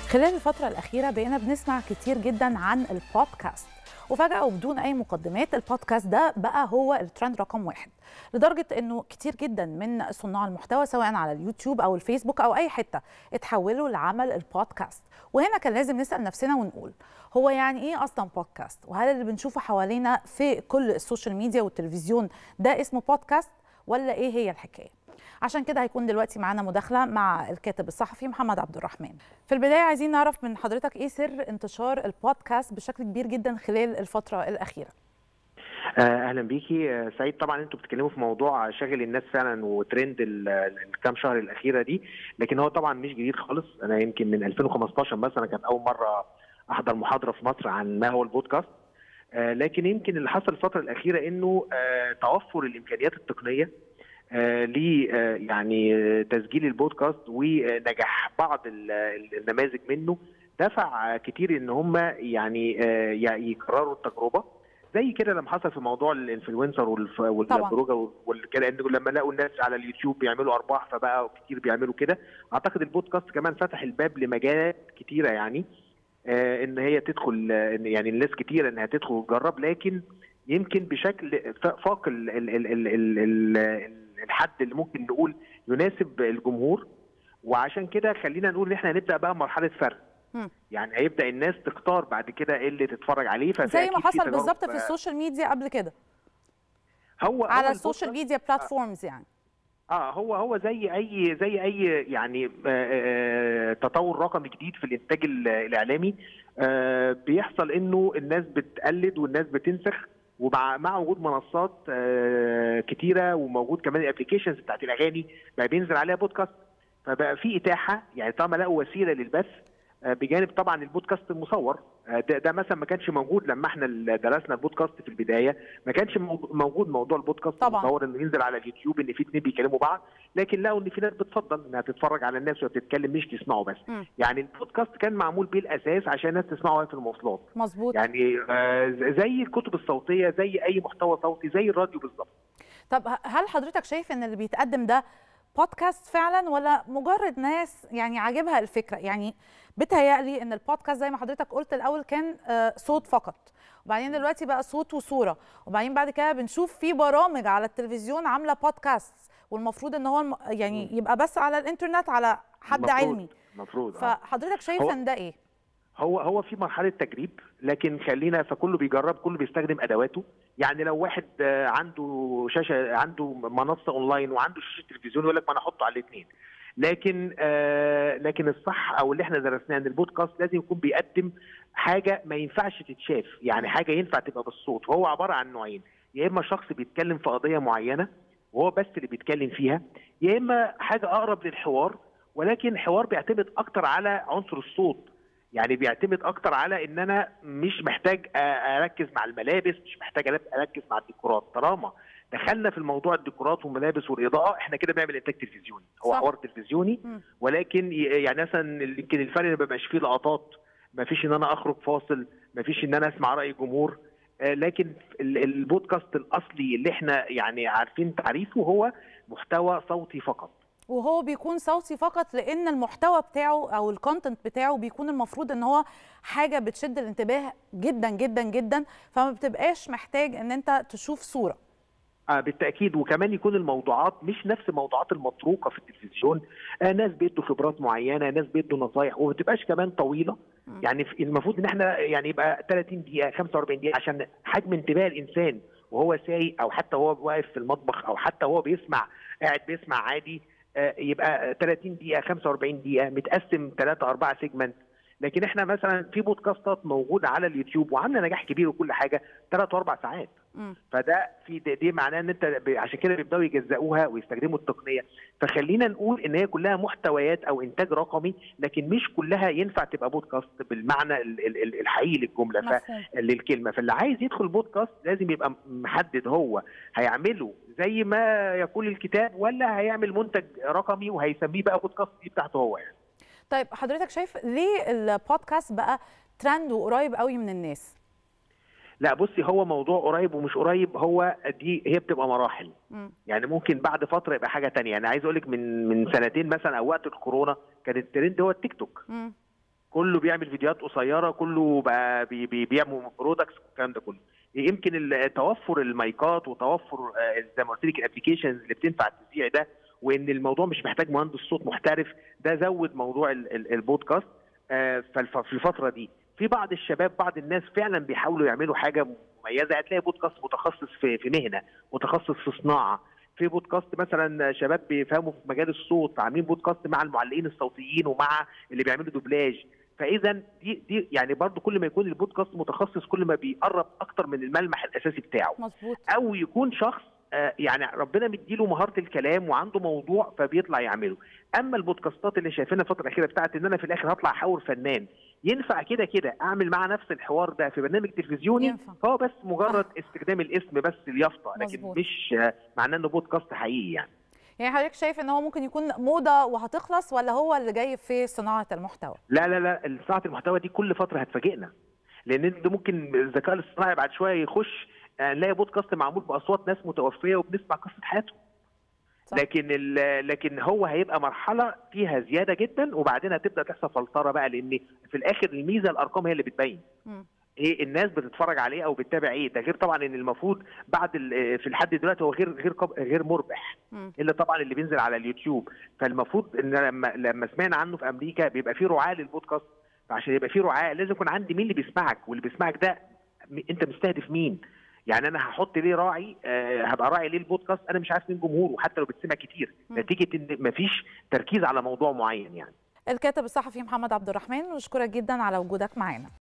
خلال الفترة الأخيرة بقينا بنسمع كتير جدا عن البودكاست وفجأة وبدون أي مقدمات البودكاست ده بقى هو الترند رقم واحد لدرجة أنه كتير جدا من صناع المحتوى سواء على اليوتيوب أو الفيسبوك أو أي حتة اتحولوا لعمل البودكاست وهنا كان لازم نسأل نفسنا ونقول هو يعني إيه أصلا بودكاست وهل اللي بنشوفه حوالينا في كل السوشيال ميديا والتلفزيون ده اسمه بودكاست ولا إيه هي الحكاية عشان كده هيكون دلوقتي معانا مداخله مع الكاتب الصحفي محمد عبد الرحمن في البدايه عايزين نعرف من حضرتك ايه سر انتشار البودكاست بشكل كبير جدا خلال الفتره الاخيره اهلا بيكي سعيد طبعا انتوا بتتكلموا في موضوع شاغل الناس فعلا وترند الكام شهر الاخيره دي لكن هو طبعا مش جديد خالص انا يمكن من 2015 مثلا كانت اول مره احضر محاضره في مصر عن ما هو البودكاست لكن يمكن اللي حصل الفتره الاخيره انه توفر الامكانيات التقنيه آه ل آه يعني تسجيل البودكاست ونجاح بعض النماذج منه دفع كتير ان هم يعني آه يكرروا التجربه زي كده لما حصل في موضوع الانفلونسر والبلوجر والكلام لما لقوا الناس على اليوتيوب بيعملوا ارباح فبقى كتير بيعملوا كده اعتقد البودكاست كمان فتح الباب لمجالات كتيره يعني ان هي تدخل يعني الناس كتيره انها تدخل وتجرب لكن يمكن بشكل فاق ال ال ال ال ال ال الحد اللي ممكن نقول يناسب الجمهور وعشان كده خلينا نقول ان احنا هنبدا بقى مرحله فرق يعني هيبدا الناس تختار بعد كده ايه اللي تتفرج عليه زي ما حصل بالظبط في السوشيال ميديا قبل كده هو على هو السوشيال ميديا بلاتفورمز يعني اه هو هو زي اي زي اي يعني آه آه تطور رقمي جديد في الانتاج الاعلامي آه بيحصل انه الناس بتقلد والناس بتنسخ ومع مع وجود منصات آه كتيره وموجود كمان الابلكيشنز بتاعت الاغاني بقى بينزل عليها بودكاست فبقى في اتاحه يعني طالما لقوا وسيله للبث آه بجانب طبعا البودكاست المصور آه ده, ده مثلا ما كانش موجود لما احنا درسنا البودكاست في البدايه ما كانش موجود موضوع البودكاست طبعا. المصور انه ينزل على اليوتيوب ان في اتنين بيكلموا بعض لكن لقوا ان في ناس بتفضل انها تتفرج على الناس وهي بتتكلم مش تسمعه بس م. يعني البودكاست كان معمول بالاساس عشان الناس تسمعه في المواصلات مظبوط يعني آه زي الكتب الصوتيه زي اي محتوى صوتي زي الراديو بالظبط طب هل حضرتك شايف ان اللي بيتقدم ده بودكاست فعلا ولا مجرد ناس يعني عاجبها الفكره يعني بتهيألي ان البودكاست زي ما حضرتك قلت الاول كان صوت فقط وبعدين دلوقتي بقى صوت وصوره وبعدين بعد كده بنشوف في برامج على التلفزيون عامله بودكاست والمفروض ان هو يعني يبقى بس على الانترنت على حد مفروض. علمي المفروض فحضرتك شايف ان ده ايه هو هو في مرحله تجريب لكن خلينا فكله بيجرب كله بيستخدم ادواته يعني لو واحد عنده شاشه عنده منصه اونلاين وعنده شاشه تلفزيون يقول لك ما انا احطه على الاثنين لكن آه لكن الصح او اللي احنا درسناه ان البودكاست لازم يكون بيقدم حاجه ما ينفعش تتشاف يعني حاجه ينفع تبقى بالصوت وهو عباره عن نوعين يا اما شخص بيتكلم في قضيه معينه وهو بس اللي بيتكلم فيها يا اما حاجه اقرب للحوار ولكن حوار بيعتمد اكتر على عنصر الصوت يعني بيعتمد اكتر على ان انا مش محتاج اركز مع الملابس مش محتاج اركز مع الديكورات طالما دخلنا في الموضوع الديكورات والملابس والاضاءه احنا كده بنعمل انتاج تلفزيوني هو حوار تلفزيوني م. ولكن يعني مثلا يمكن الفرق ما بيبقاش فيه لقطات ما فيش ان انا اخرج فاصل ما فيش ان انا اسمع راي الجمهور آه لكن البودكاست الاصلي اللي احنا يعني عارفين تعريفه هو محتوى صوتي فقط وهو بيكون صوتي فقط لان المحتوى بتاعه او الكونتنت بتاعه بيكون المفروض ان هو حاجه بتشد الانتباه جدا جدا جدا فما بتبقاش محتاج ان انت تشوف صوره آه بالتاكيد وكمان يكون الموضوعات مش نفس الموضوعات المطروقه في التلفزيون آه ناس بيدوا خبرات معينه ناس بيدوا نصايح وما بتبقاش كمان طويله م. يعني المفروض ان احنا يعني يبقى 30 دقيقه 45 دقيقه عشان حجم انتباه الانسان وهو سايق او حتى وهو واقف في المطبخ او حتى وهو بيسمع قاعد بيسمع عادي آه يبقى 30 دقيقه 45 دقيقه متقسم 3 4 سيجمنت لكن احنا مثلا في بودكاستات موجوده على اليوتيوب وعامله نجاح كبير وكل حاجه ثلاث واربع ساعات م. فده في دي, دي معناه ان انت عشان كده بيبداوا يجزئوها ويستخدموا التقنيه فخلينا نقول ان هي كلها محتويات او انتاج رقمي لكن مش كلها ينفع تبقى بودكاست بالمعنى الحقيقي للجمله للكلمه فاللي عايز يدخل بودكاست لازم يبقى محدد هو هيعمله زي ما يقول الكتاب ولا هيعمل منتج رقمي وهيسميه بقى بودكاست دي بتاعته هو يعني طيب حضرتك شايف ليه البودكاست بقى ترند وقريب قوي من الناس لا بصي هو موضوع قريب ومش قريب هو دي هي بتبقى مراحل م. يعني ممكن بعد فتره يبقى حاجه تانية انا عايز اقول لك من من سنتين مثلا او وقت الكورونا كان الترند هو التيك توك م. كله بيعمل فيديوهات قصيره كله بقى بي بي بيعمل برودكتس والكلام ده كله يمكن توفر المايكات وتوفر زي ما قلت لك الابلكيشنز اللي بتنفع التذيع ده وان الموضوع مش محتاج مهندس صوت محترف ده زود موضوع البودكاست في الفتره دي في بعض الشباب بعض الناس فعلا بيحاولوا يعملوا حاجه مميزه هتلاقي بودكاست متخصص في في مهنه متخصص في صناعه في بودكاست مثلا شباب بيفهموا في مجال الصوت عاملين بودكاست مع المعلقين الصوتيين ومع اللي بيعملوا دوبلاج فاذا دي دي يعني برضو كل ما يكون البودكاست متخصص كل ما بيقرب اكتر من الملمح الاساسي بتاعه مظبوط او يكون شخص آه يعني ربنا مديله مهاره الكلام وعنده موضوع فبيطلع يعمله اما البودكاستات اللي شايفينها الفتره الاخيره بتاعت ان انا في الاخر هطلع احاور فنان ينفع كده كده اعمل مع نفس الحوار ده في برنامج تلفزيوني ينفع. هو بس مجرد استخدام الاسم بس اليافطه لكن مظبوط. مش آه، معناه انه بودكاست حقيقي يعني يعني حضرتك شايف ان هو ممكن يكون موضه وهتخلص ولا هو اللي جاي في صناعه المحتوى لا لا لا صناعه المحتوى دي كل فتره هتفاجئنا لان انت ممكن الذكاء الاصطناعي بعد شويه يخش آه، نلاقي بودكاست معمول باصوات ناس متوفيه وبنسمع قصه حياتهم صح. لكن ال- لكن هو هيبقى مرحله فيها زياده جدا وبعدين هتبدا تحصل فلتره بقى لان في الاخر الميزه الارقام هي اللي بتبين مم. ايه الناس بتتفرج عليه او بتتابع ايه ده غير طبعا ان المفروض بعد ال- في الحد دلوقتي هو غير غير قب- غير مربح مم. الا طبعا اللي بينزل على اليوتيوب فالمفروض ان لما لما سمعنا عنه في امريكا بيبقى فيه رعاه للبودكاست فعشان يبقى فيه رعاه لازم يكون عندي مين اللي بيسمعك واللي بيسمعك ده م- انت مستهدف مين يعني انا هحط ليه راعي آه هبقى راعي ليه البودكاست انا مش عارف مين جمهوره حتى لو بتسمع كتير مم. نتيجه ان مفيش تركيز على موضوع معين يعني الكاتب الصحفي محمد عبد الرحمن نشكرك جدا على وجودك معنا